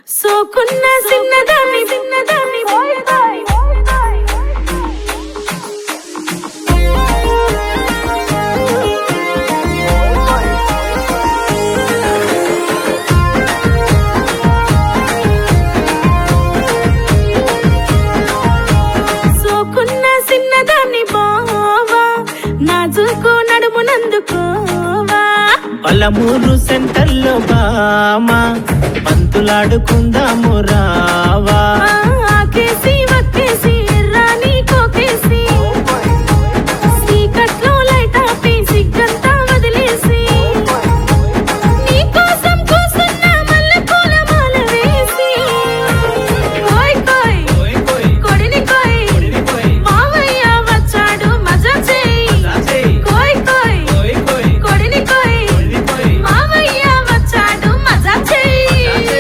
సోకున్న చిన్నదాన్ని చిన్నదాన్ని సోకున్న చిన్నదాన్ని బావా నాజుకు నడుమునందుకోవా పలమూరు సెంటర్లో బామా పంతులాడుకుందాము రావా ఆకేసి వక్కేసి ఎర్రాని కోకేసి చీకట్లో లైట్ ఆపి సిగ్గంతా వదిలేసి నీకోసం కూసున్న మల్లెపూల మాల వేసి ఓయ్ కోయ్ కొడిని కోయ్ మావయ్య వచ్చాడు మజా చేయి కోయ్ కోయ్ కొడిని కోయ్ మావయ్య వచ్చాడు మజా చేయి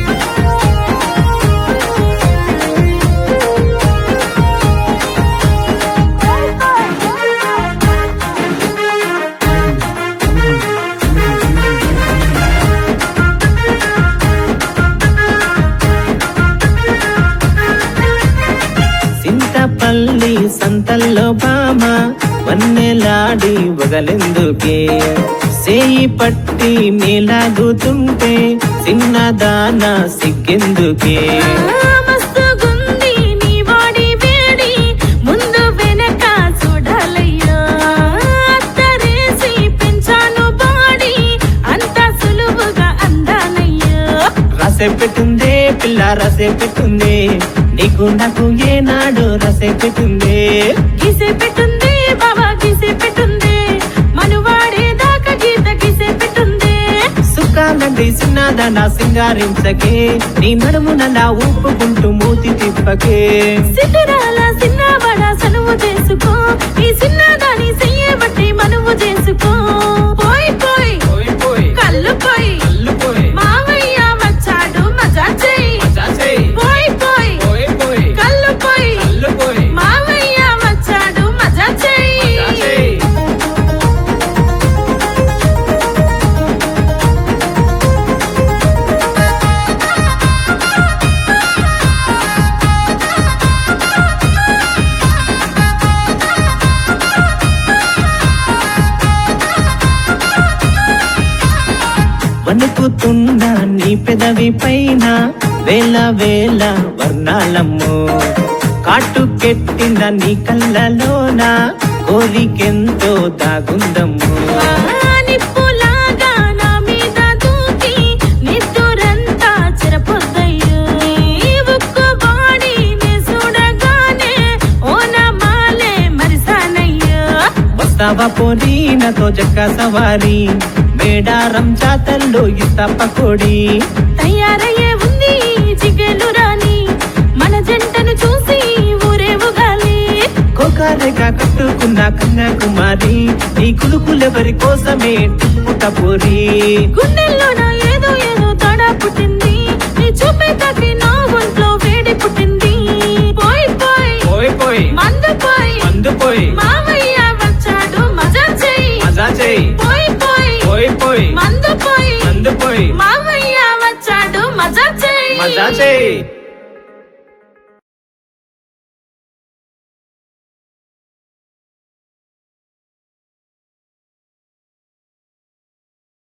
సింతపల్లి సంతల్లో బామ వన్నెలాడి వగలెందుకే సేయి పట్టి మేలాగుతుంటే చిన్నదాన సిగ్గెందుకే మస్తుగుంది నీ బాడీ వేడి ముందు వెనక చూడాలయ్యా అత్తరేసి పెంచాను బాడీ అంత సులువుగా అందానయ్యా రసే పెట్టుందే పిల్ల రసే పెట్టుందే నీకు నాకు ఏనాడు రసే పెట్టుందే గీసే పెట్టుంది బాబా గీసే పెట్టుంది మనువాడే దాకా గీత గీసే పెట్టుంది సుఖాలంది చిన్నదాన సింగారించకే నీ నడుమున నా ఊపుకుంటూ మూతి తిప్పకే సిద్ధరాల సిన్నవాడ సనువు చేసుకో ఈ చిన్నదాని చెయ్యే బట్టి మనువు చేసుకో పోయి పోయి కళ్ళు పోయి మావయ్య వచ్చాడు మజా చెయ్యి పోయి పోయి కళ్ళు పోయి మావయ్య వచ్చాడు మజా చెయ్యి వణుకుతున్న నీ పెదవి పైన వేల వేల వర్ణాలమ్ము కాటుకెట్టిన నీ కళ్ళలోన కోరికెంతో దాగుందమ్ము నిప్పులాగా నా మీద దూకి నిద్దురంతా చెరపొద్దయ్యో ఈ ఉక్కు బాడీని చూడగానే ఓ నా మాలే మరిసానయ్యో వస్తావా పోనీ నాతో జక్క సవారి మేడారం జాతరలో ఇస్తా పకోడి తయారయ్యే ఉంది చిగలు రాని మన జంటను చూసి ఊరే ఉగాలి కోకారెగా కట్టుకున్న కన్యాకుమారి నీ కులుకులెవరి కోసమే పుట్టపోరి గుండెల్లోన ఏదో ఏదో తడ పుట్టింది నీ చూపే తాకి నా ఒంట్లో వేడి పుట్టింది పోయి పోయి పోయి పోయి మందు పోయి మందు పోయి మావయ్య వచ్చాడు మజా చెయ్యి మజా చేయి పోయి పోయి పోయి పోయి మందు పోయి మందు పోయి మావయ్య వచ్చాడు మజా చెయ్యి మజా చేయి